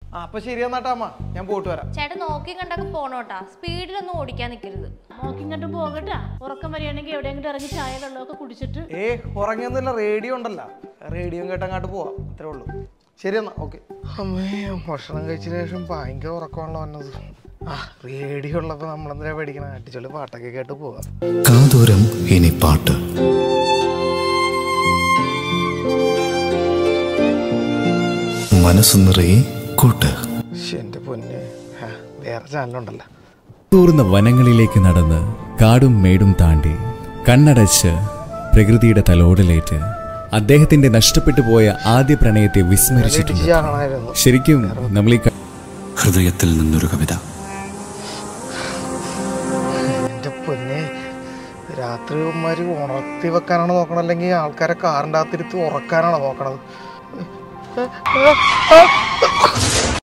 ആ അപ്പൊ ശരിയെന്നാട്ടാ അമ്മ ഞാൻ പോയിട്ട് വരാം ചേട്ടൻ നോക്കി കണ്ടൊക്കെ പോണോട്ടാ സ്പീഡിലൊന്നും ഓടിക്കാൻ നിൽക്കരുത് നോക്കിങ്ങോട്ട് പോകട്ടാ ഉറക്കം വരികയാണെങ്കിൽ എവിടെയെങ്കിലും ഇറങ്ങി ചായ വെള്ളമൊക്കെ കുടിച്ചിട്ട് ഏ ഉറങ്ങിയൊന്നുമില്ല റേഡിയോ ഉണ്ടല്ലോ റേഡിയോ കേട്ടങ്ങാട്ട് പോവാം അത്രേ ഉള്ളൂ ശരി എന്നാ ഓക്കെ അമ്മേ ഭക്ഷണം കഴിച്ചതിന് ശേഷം ഭയങ്കര ഉറക്കമാണല്ലോ വന്നത് ആ റേഡിയോ ഉള്ളപ്പോ നമ്മളെന്തിനാ പേടിക്കണം അടിച്ചോളി പാട്ടൊക്കെ കേട്ട് പോവാം കാതോരം ഇനി പാട്ട് മനസ്സ് നിറയെ കൂട്ട് ശ്ശെ, എന്റെ പൊന്നെ ആ, വേറെ ചാനലുണ്ടല്ലോ തൂർന്ന വനങ്ങളിലേക്ക് നടന്ന് കാടും മേടും താണ്ടി കണ്ണടച്ച് പ്രകൃതിയുടെ തലോടലേറ്റ് അദ്ദേഹത്തിന്റെ നഷ്ടപ്പെട്ടു പോയ ആദ്യ പ്രണയത്തെ വിസ്മരിച്ചിട്ടുണ്ട് ചാണായിരുന്നു ശരിക്കും നമ്മൾ ഈ ക- ഹൃദയത്തിൽ നിന്നൊരു കവിത എന്റെ പൊന്നെ രാത്രി ഉമ്മാര് ഉണർത്തി വെക്കാനാണ് നോക്കണത് അല്ലെങ്കിൽ ആൾക്കാരെ കാറിൻ്റെ അകത്തിരുത്തി ഉറക്കാനാണ് നോക്കണത്